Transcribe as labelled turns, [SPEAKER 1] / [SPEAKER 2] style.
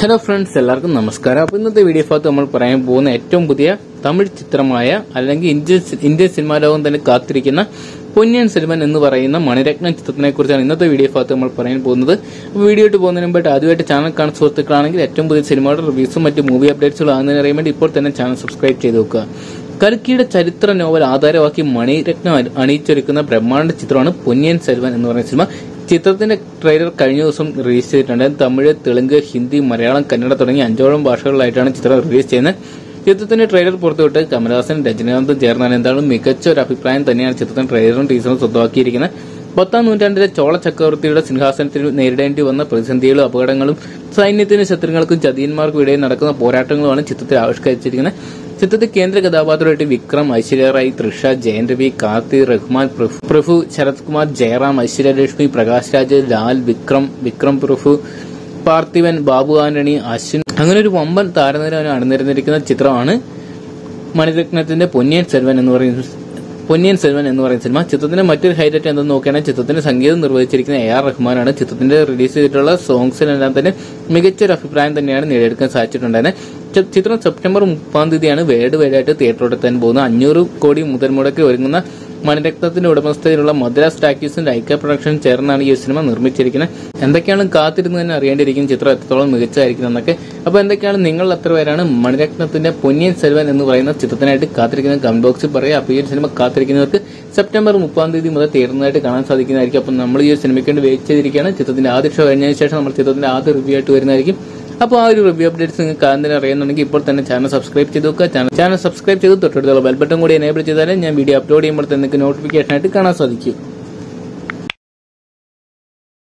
[SPEAKER 1] hello friends എല്ലാവർക്കും നമസ്കാരം അപ്പോൾ ഇന്നത്തെ വീഡിയോ ഭാഗത്ത് നമ്മൾ പറയാൻ പോകുന്ന ഏറ്റവും പുതിയ തമിഴ് ചിത്രമായ അല്ലെങ്കിൽ ഇന്ത്യൻ ഇന്ത്യൻ സിനിമാ ലോകം തന്നെ കാത്തിരിക്കുന്ന പൊന്നിയൻ സെൽവൻ എന്ന് പറയുന്ന മണിരത്നം ചിത്രത്തിനെ കുറിച്ചാണ് ഇന്നത്തെ വീഡിയോ ഭാഗത്ത് നമ്മൾ പറയാൻ പോകുന്നത് അപ്പോൾ വീഡിയോ ഇട്ട് പോകുന്നതിന് മുമ്പായിട്ട് ആദ്യമായിട്ട് ചാനൽ കാണുന്ന സുഹൃത്തുക്കളാണെങ്കിൽ ഏറ്റവും പുതിയ സിനിമയുടെ റിവ്യൂസും മറ്റ് മൂവി അപ്ഡേറ്റ്സുകളും ആകുന്നതിന് അറിയാൻ വേണ്ടി ഇപ്പോൾ തന്നെ ചാനൽ സബ്സ്ക്രൈബ് ചെയ്ത് വെക്കുക കൽക്കിയുടെ ചരിത്ര നോവൽ ആധാരമാക്കി മണിരത്നം അണി- അണിയിച്ചൊരുക്കുന്ന ബ്രഹ്മാണ്ഡ ചിത്രമാണ് പൊന്നിയൻ സെൽവൻ എന്ന് പറയുന്ന സിനിമ ചിത്രത്തിന്റെ ട്രെയിലർ കഴിഞ്ഞ ദിവസം റിലീസ് ചെയ്തിട്ടുണ്ട് തമിഴ് തെലുങ്ക് ഹിന്ദി മലയാളം കന്നഡ തുടങ്ങിയ അഞ്ചോളം ഭാഷകളിലായിട്ടാണ് ചിത്രം റിലീസ് ചെയ്യുന്നത് ചിത്രത്തിന്റെ ട്രെയിലർ പുറത്തുവിട്ട് കമലഹാസൻ രജനീകാന്തും ചേർന്നാൽ എന്തായാലും മികച്ച ഒരു അഭിപ്രായം തന്നെയാണ് ചിത്രത്തിന്റെ ട്രെയിലറും ടീസറും സ്വന്തമാക്കിയിരിക്കുന്നത് പത്താം നൂറ്റാണ്ടിലെ ചോള ചക്രവർത്തിയുടെ സിംഹാസനത്തിൽ നേരിടേണ്ടി വന്ന പ്രതിസന്ധികളും അപകടങ്ങളും സൈന്യത്തിന് ശത്രുക്കൾക്കും ചതിയന്മാർക്കും ഇടയിൽ നടക്കുന്ന പോരാട്ടങ്ങളുമാണ് ചിത്രത്തിൽ ആവിഷ്കരിച്ചിരിക്കുന്നത് ചിത്രത്തിൽ കേന്ദ്ര കഥാപാത്രമായിട്ട് വിക്രം ഐശ്വര്യ റായ് തൃഷ ജയൻ രവി കാർത്തി റഹ്മാൻ പ്രഭു- പ്രഭു ശരത് കുമാർ ജയറാം ഐശ്വര്യലക്ഷ്മി പ്രകാശ് രാജ് ലാൽ വിക്രം വിക്രം പ്രഭു പാർത്ഥിവൻ ബാബു ആന്റണി അശ്വിൻ അങ്ങനെ ഒരു വമ്പൻ താരനിര അണിനിരന്നിരിക്കുന്ന ചിത്രമാണ് മണിരത്നത്തിന്റെ പൊന്നിയൻ സെൽവൻ എന്ന് പറയുന്ന പൊന്നിയൻ സെൽവൻ എന്ന് പറയുന്ന സിനിമ ചിത്രത്തിന്റെ മറ്റൊരു ഹൈലൈറ്റ് എന്തെന്ന് നോക്കുകയാണെങ്കിൽ ചിത്രത്തിന്റെ സംഗീതം നിർവഹിച്ചിരിക്കുന്ന എ ആർ റഹ്മാനാണ് ചിത്രത്തിന്റെ റിലീസ് ചെയ്തിട്ടുള്ള സോങ്സിനെല്ലാം തന്നെ മികച്ചൊരു അഭിപ്രായം തന്നെയാണ് നേടിയെടുക്കാൻ സാധിച്ചിട്ടുണ്ടായിരുന്നത് ചി- ചിത്രം സെപ്റ്റംബർ മുപ്പാം തീയതിയാണ് വേൾഡ് വൈഡ് ആയിട്ട് തിയേറ്ററോടെത്താൻ പോകുന്നത് അഞ്ഞൂറ് കോടി മുതൽ മുടക്കി ഒരുങ്ങുന്ന മണിരത്നത്തിന്റെ ഉടമസ്ഥതയിലുള്ള മദ്രാസ് ടാക്കീസും ലൈക്ക പ്രൊഡക്ഷൻ ചേർന്നാണ് ഈ ഒരു സിനിമ നിർമ്മിച്ചിരിക്കുന്നത് എന്തൊക്കെയാണ് കാത്തിരുന്ന് തന്നെ അറിയേണ്ടിയിരിക്കും ചിത്രം എത്രത്തോളം മികച്ചതായിരിക്കും എന്നൊക്കെ അപ്പൊ എന്തൊക്കെയാണ് നിങ്ങൾ എത്ര പേരാണ് മണിരത്നത്തിന്റെ പൊന്നിയൻ സെൽവൻ എന്ന് പറയുന്ന ചിത്രത്തിനായിട്ട് കാത്തിരിക്കുന്ന കമന്റ് ബോക്സിൽ പറയുക അപ്പൊ ഈ ഒരു സിനിമ കാത്തിരിക്കുന്നവർക്ക് സെപ്റ്റംബർ മുപ്പാം തീയതി മുതൽ തീർന്നതായിട്ട് കാണാൻ സാധിക്കുന്നതായിരിക്കും അപ്പം നമ്മൾ ഈ ഒരു സിനിമയ്ക്ക് വേണ്ടി വെയിറ്റ് ചെയ്തിരിക്കുകയാണ് ചിത്രത്തിന്റെ ആദ്യ ഷോ കഴിഞ്ഞതിന് ശേഷം നമ്മൾ ചിത്രത്തിന്റെ ആദ്യ റിവ്യൂ ആയിട്ട് വരുന്നതായിരിക്കും അപ്പോൾ ആ ഒരു റിവ്യൂ അപ്ഡേറ്റ്സ് നിങ്ങൾക്ക് ആദ്യം തന്നെ അറിയുന്നുണ്ടെങ്കിൽ ഇപ്പോൾ തന്നെ ചാനൽ സബ്സ്ക്രൈബ് ചെയ്ത് വെക്കുക ചാനൽ ചാനൽ സബ്സ്ക്രൈബ് ചെയ്ത് തൊട്ടടുത്തുള്ള ബെൽ ബട്ടൺ കൂടി എനേബിൾ ചെയ്താലേ ഞാൻ വീഡിയോ അപ്ലോഡ് ചെയ്യുമ്പോൾ തന്നെ നിങ്ങൾക്ക് നോട്ടിഫിക്കേഷൻ ആയിട്ട് കാണാൻ സാധിക്കും